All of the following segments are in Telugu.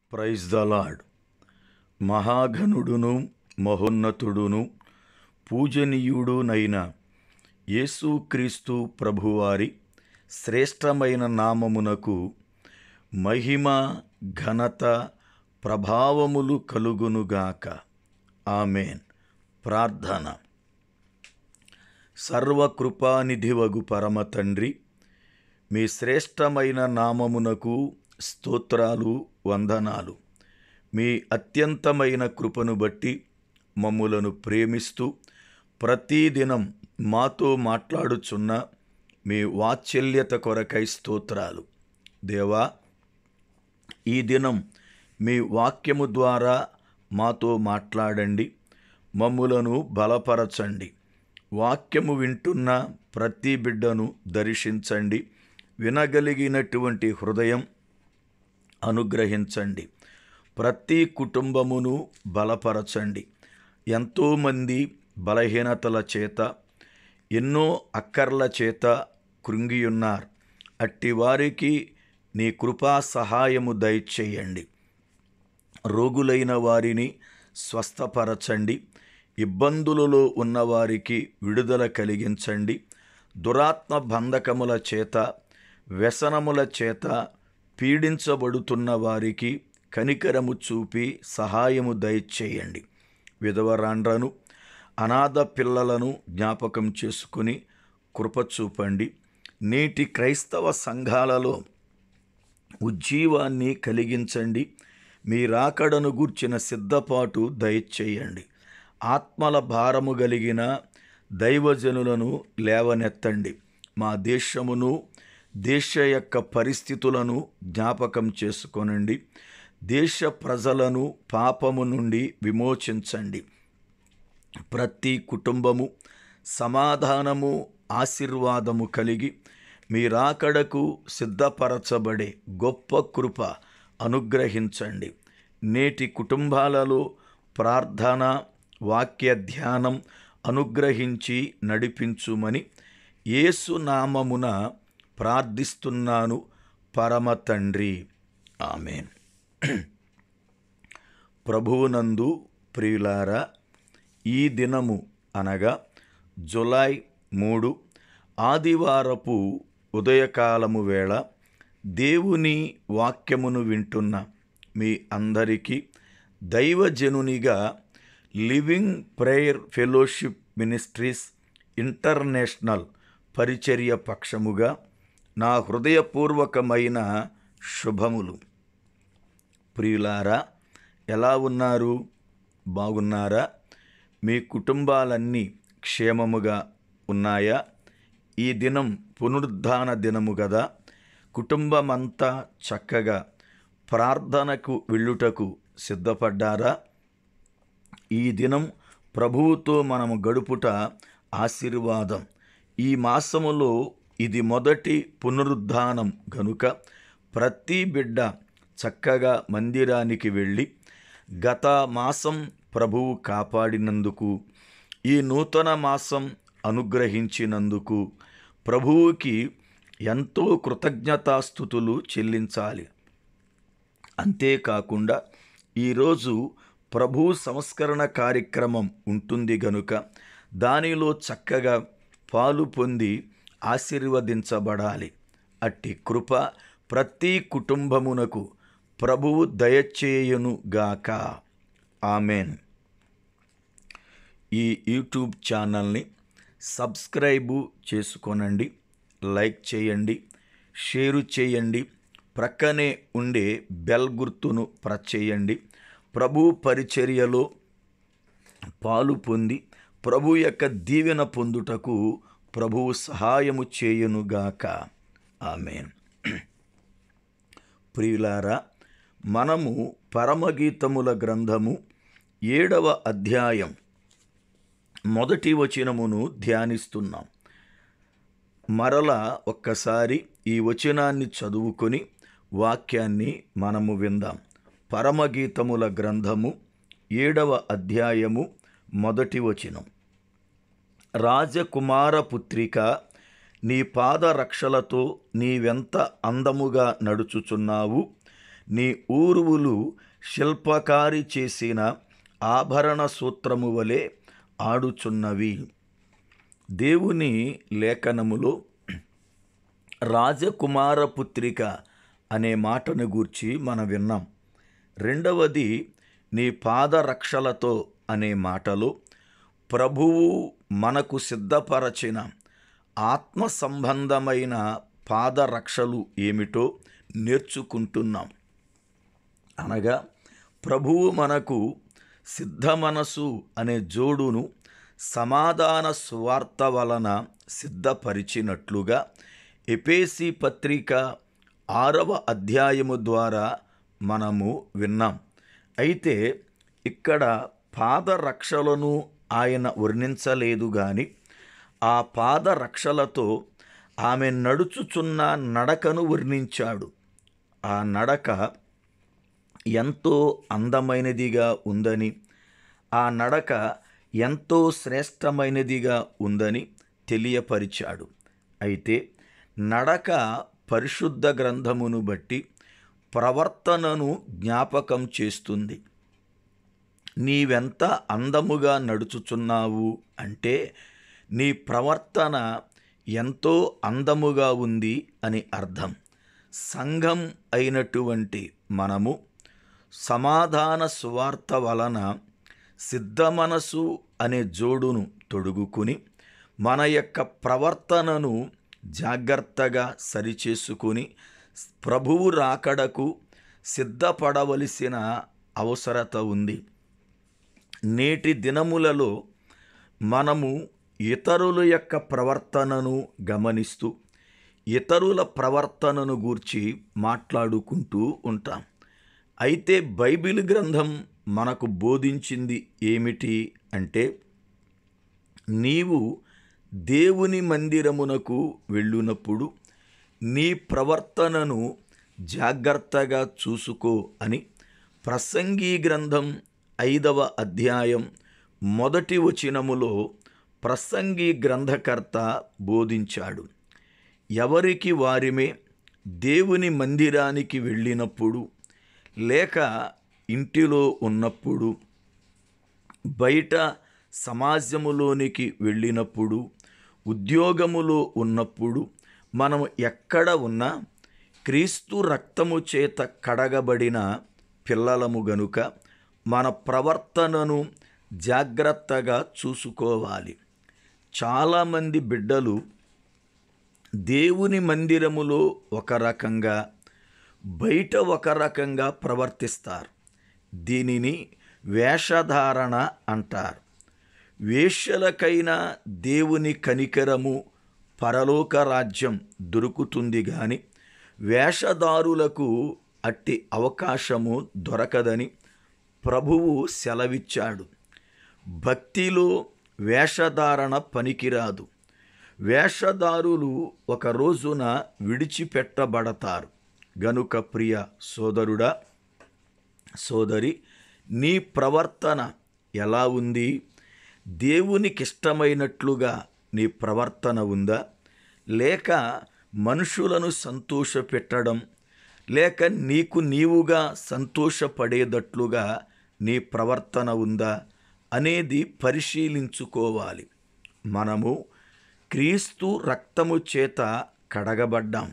ప్రైజ్ ద లార్డ్ మహాఘనుడును మహోన్నతుడును పూజనీయుడునైన యేసుక్రీస్తు ప్రభువారి శ్రేష్టమైన నామమునకు మహిమ ఘనత ప్రభావములు కలుగునుగాక ఆమెన్ ప్రార్థన సర్వకృపానిధివగు పరమ తండ్రి మీ శ్రేష్టమైన నామమునకు స్తోత్రాలు వందనాలు మీ అత్యంతమైన కృపను బట్టి మమ్ములను ప్రేమిస్తూ ప్రతిదినం మాతో మాట్లాడుచున్న మీ వాత్సల్యత కొరకై స్తోత్రాలు దేవా ఈ దినం మీ వాక్యము ద్వారా మాతో మాట్లాడండి మమ్ములను బలపరచండి వాక్యము వింటున్న ప్రతి బిడ్డను దర్శించండి వినగలిగినటువంటి హృదయం అనుగ్రహించండి ప్రతి కుటుంబమును బలపరచండి ఎంతోమంది బలహీనతల చేత ఎన్నో అక్కర్ల చేత కృంగియున్నారు అట్టి వారికి నీ కృపా సహాయము దయచేయండి రోగులైన వారిని స్వస్థపరచండి ఇబ్బందులలో ఉన్నవారికి విడుదల కలిగించండి దురాత్మ బంధకముల చేత వ్యసనముల చేత పీడించబడుతున్న వారికి కనికరము చూపి సహాయము దయచేయండి విధవరాండ్రను అనాథ పిల్లలను జ్ఞాపకం చేసుకుని కృప చూపండి నేటి క్రైస్తవ సంఘాలలో ఉజ్జీవాన్ని కలిగించండి మీ రాకడను గూర్చిన సిద్ధపాటు దయచేయండి ఆత్మల భారము కలిగిన దైవజనులను లేవనెత్తండి మా దేశమును దేశ యొక్క పరిస్థితులను జ్ఞాపకం చేసుకొనండి దేశ ప్రజలను పాపము నుండి విమోచించండి ప్రతి కుటుంబము సమాధానము ఆశీర్వాదము కలిగి మీ రాకడకు సిద్ధపరచబడే గొప్ప కృప అనుగ్రహించండి నేటి కుటుంబాలలో ప్రార్థన వాక్య ధ్యానం అనుగ్రహించి నడిపించుమని యేసు నామమున ప్రార్థిస్తున్నాను పరమ తండ్రి ఆమెన్ ప్రభువునందు ప్రియులారా ఈ దినము అనగా జులై మూడు ఆదివారపు ఉదయకాలము వేళ దేవుని వాక్యమును వింటున్న మీ అందరికీ దైవజనునిగా living prayer fellowship ministries international పరిచర్య పక్షముగా నా హృదయపూర్వకమైన శుభములు ప్రియులారా ఎలా ఉన్నారు బాగున్నారా మీ కుటుంబాలన్నీ క్షేమముగా ఉన్నాయా ఈ దినం పునరుద్ధాన దినము కదా కుటుంబమంతా చక్కగా ప్రార్థనకు వెళ్ళుటకు సిద్ధపడ్డారా ఈ దినం ప్రభువుతో మనము గడుపుట ఆశీర్వాదం ఈ మాసములో ఇది మొదటి పునరుద్ధానం గనుక ప్రతి బిడ్డ చక్కగా మందిరానికి వెళ్ళి గత మాసం ప్రభువు కాపాడినందుకు ఈ నూతన మాసం అనుగ్రహించినందుకు ప్రభువుకి ఎంతో కృతజ్ఞతాస్థుతులు చెల్లించాలి అంతేకాకుండా ఈరోజు ప్రభు సంస్కరణ కార్యక్రమం ఉంటుంది గనుక దానిలో చక్కగా పాలు పొంది ఆశీర్వదించబడాలి అట్టి కృప ప్రతి కుటుంబమునకు ప్రభువు దయచేయునుగాక ఆమెన్ ఈ యూట్యూబ్ ఛానల్ని సబ్స్క్రైబు చేసుకోనండి లైక్ చేయండి షేరు చేయండి ప్రక్కనే ఉండే బెల్ గుర్తును ప్రెస్ చేయండి ప్రభు పరిచర్యలో పాలు పొంది ప్రభు యొక్క దీవెన పొందుటకు ప్రభువు సహాయము చేయునుగాక ఆమెన్ ప్రియులారా మనము పరమగీతముల గ్రంథము ఏడవ అధ్యాయం మొదటి వచనమును ధ్యానిస్తున్నాం మరల ఒక్కసారి ఈ వచనాన్ని చదువుకొని వాక్యాన్ని మనము విందాం పరమగీతముల గ్రంథము ఏడవ అధ్యాయము మొదటి వచనం రాజకుమార పుత్రిక నీ పాదరక్షలతో నీవెంత అందముగా నడుచుచున్నావు నీ ఊరువులు శిల్పకారి చేసిన ఆభరణ సూత్రము వలె ఆడుచున్నవి దేవుని లేఖనములో రాజకుమార పుత్రిక అనే మాటను గూర్చి మనం విన్నాం రెండవది నీ పాదరక్షలతో అనే మాటలో ప్రభువు మనకు సిద్ధపరచిన ఆత్మ సంబంధమైన పాదరక్షలు ఏమిటో నేర్చుకుంటున్నాం అనగా ప్రభువు మనకు సిద్ధ మనసు అనే జోడును సమాధాన స్వార్థ వలన సిద్ధపరిచినట్లుగా ఎపేసి పత్రిక ఆరవ అధ్యాయము ద్వారా మనము విన్నాం అయితే ఇక్కడ పాదరక్షలను ఆయన వర్ణించలేదు గాని ఆ పాదరక్షలతో ఆమె నడుచుచున్న నడకను వర్ణించాడు ఆ నడక ఎంతో అందమైనదిగా ఉందని ఆ నడక ఎంతో శ్రేష్టమైనదిగా ఉందని తెలియపరిచాడు అయితే నడక పరిశుద్ధ గ్రంథమును బట్టి ప్రవర్తనను జ్ఞాపకం చేస్తుంది నీవెంత అందముగా నడుచుచున్నావు అంటే నీ ప్రవర్తన ఎంతో అందముగా ఉంది అని అర్థం సంఘం అయినటువంటి మనము సమాధాన సువార్త వలన సిద్ధ మనసు అనే జోడును తొడుగుకుని మన యొక్క ప్రవర్తనను జాగ్రత్తగా సరిచేసుకుని ప్రభువు రాకడకు సిద్ధపడవలసిన అవసరత ఉంది నేటి దినములలో మనము ఇతరుల యొక్క ప్రవర్తనను గమనిస్తూ ఇతరుల ప్రవర్తనను గూర్చి మాట్లాడుకుంటూ ఉంటాం అయితే బైబిల్ గ్రంథం మనకు బోధించింది ఏమిటి అంటే నీవు దేవుని మందిరమునకు వెళ్ళునప్పుడు నీ ప్రవర్తనను జాగ్రత్తగా చూసుకో అని ప్రసంగీ గ్రంథం ఐదవ అధ్యాయం మొదటి వచనములో ప్రసంగి గ్రంథకర్త బోధించాడు ఎవరికి వారిమే దేవుని మందిరానికి వెళ్ళినప్పుడు లేక ఇంటిలో ఉన్నప్పుడు బయట సమాజములోనికి వెళ్ళినప్పుడు ఉద్యోగములో ఉన్నప్పుడు మనం ఎక్కడ ఉన్నా క్రీస్తు రక్తము చేత కడగబడిన పిల్లలము గనుక మన ప్రవర్తనను జాగ్రత్తగా చూసుకోవాలి చాలామంది బిడ్డలు దేవుని మందిరములో ఒక రకంగా బయట ఒక రకంగా ప్రవర్తిస్తారు దీనిని వేషధారణ అంటారు వేశ్యలకైనా దేవుని కనికరము పరలోక రాజ్యం దొరుకుతుంది కానీ వేషధారులకు అట్టి అవకాశము దొరకదని ప్రభువు సెలవిచ్చాడు భక్తిలో వేషధారణ పనికిరాదు వేషధారులు ఒక రోజున విడిచిపెట్టబడతారు గనుక ప్రియ సోదరుడా సోదరి నీ ప్రవర్తన ఎలా ఉంది దేవునికి ఇష్టమైనట్లుగా నీ ప్రవర్తన ఉందా లేక మనుషులను సంతోషపెట్టడం లేక నీకు నీవుగా సంతోషపడేటట్లుగా నీ ప్రవర్తన ఉందా అనేది పరిశీలించుకోవాలి మనము క్రీస్తు రక్తము చేత కడగబడ్డాం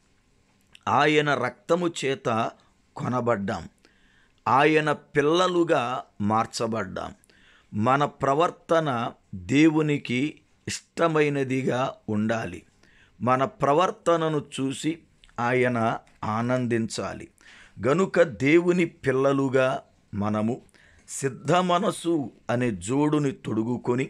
ఆయన రక్తము చేత కొనబడ్డాం ఆయన పిల్లలుగా మార్చబడ్డాం మన ప్రవర్తన దేవునికి ఇష్టమైనదిగా ఉండాలి మన ప్రవర్తనను చూసి ఆయన ఆనందించాలి గనుక దేవుని పిల్లలుగా మనము సిద్ధ మనసు అనే జోడుని తొడుగుకొని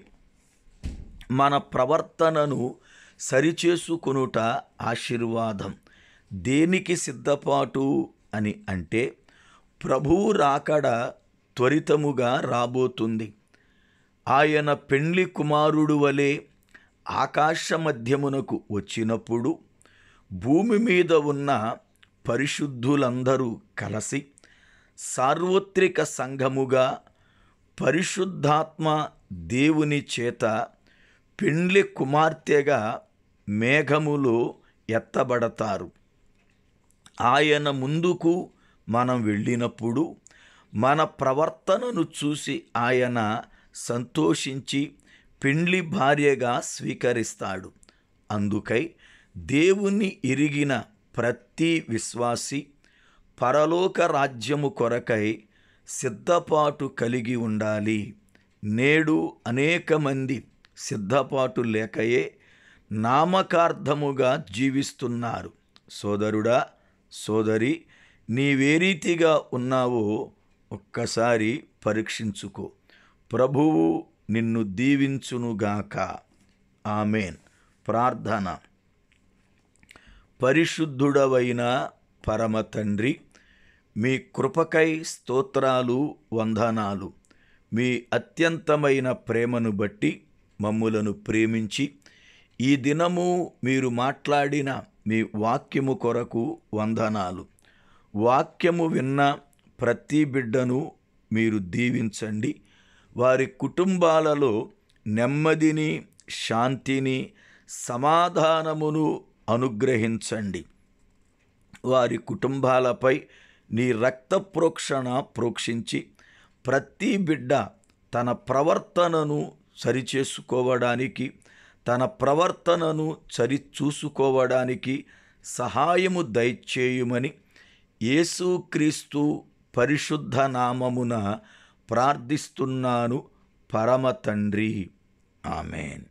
మన ప్రవర్తనను సరిచేసుకొనుట ఆశీర్వాదం దేనికి సిద్ధపాటు అని అంటే ప్రభువు రాకడ త్వరితముగా రాబోతుంది ఆయన పెండ్లి కుమారుడు వలె ఆకాశ మధ్యమునకు వచ్చినప్పుడు భూమి మీద ఉన్న పరిశుద్ధులందరూ కలిసి సార్వత్రిక సంఘముగా పరిశుద్ధాత్మ దేవుని చేత పెండ్లి కుమార్తెగా మేఘములో ఎత్తబడతారు ఆయన ముందుకు మనం వెళ్ళినప్పుడు మన ప్రవర్తనను చూసి ఆయన సంతోషించి పెండ్లి భార్యగా స్వీకరిస్తాడు అందుకై దేవుణ్ణి ఎరిగిన ప్రతి విశ్వాసి పరలోక రాజ్యము కొరకై సిద్ధపాటు కలిగి ఉండాలి నేడు అనేక మంది సిద్ధపాటు లేకయే నామకార్థముగా జీవిస్తున్నారు సోదరుడా సోదరి నీవే రీతిగా ఉన్నావో ఒక్కసారి పరీక్షించుకో ప్రభువు నిన్ను దీవించునుగాక ఆమెన్ ప్రార్థన పరిశుద్ధుడవైన పరమ తండ్రి మీ కృపకై స్తోత్రాలు వందనాలు మీ అత్యంతమైన ప్రేమను బట్టి మమ్ములను ప్రేమించి ఈ దినము మీరు మాట్లాడిన మీ వాక్యము కొరకు వందనాలు వాక్యము విన్న ప్రతి బిడ్డను మీరు దీవించండి వారి కుటుంబాలలో నెమ్మదిని శాంతిని సమాధానమును అనుగ్రహించండి వారి కుటుంబాలపై నీ రక్త ప్రోక్షణ ప్రోక్షించి ప్రతి బిడ్డ తన ప్రవర్తనను సరిచేసుకోవడానికి తన ప్రవర్తనను సరి చూసుకోవడానికి సహాయము దయచేయుమని యేసుక్రీస్తు పరిశుద్ధ నామమున ప్రార్థిస్తున్నాను పరమ తండ్రి ఆమెన్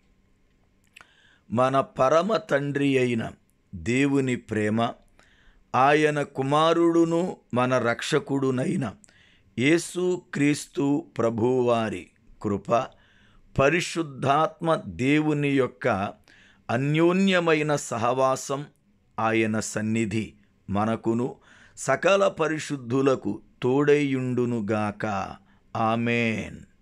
మన పరమ తండ్రి అయిన దేవుని ప్రేమ ఆయన కుమారుడును మన రక్షకుడునైన యేసుక్రీస్తు ప్రభువారి కృప పరిశుద్ధాత్మ దేవుని యొక్క అన్యోన్యమైన సహవాసం ఆయన సన్నిధి మనకును సకల పరిశుద్ధులకు తోడైయుండునుగాక ఆమెన్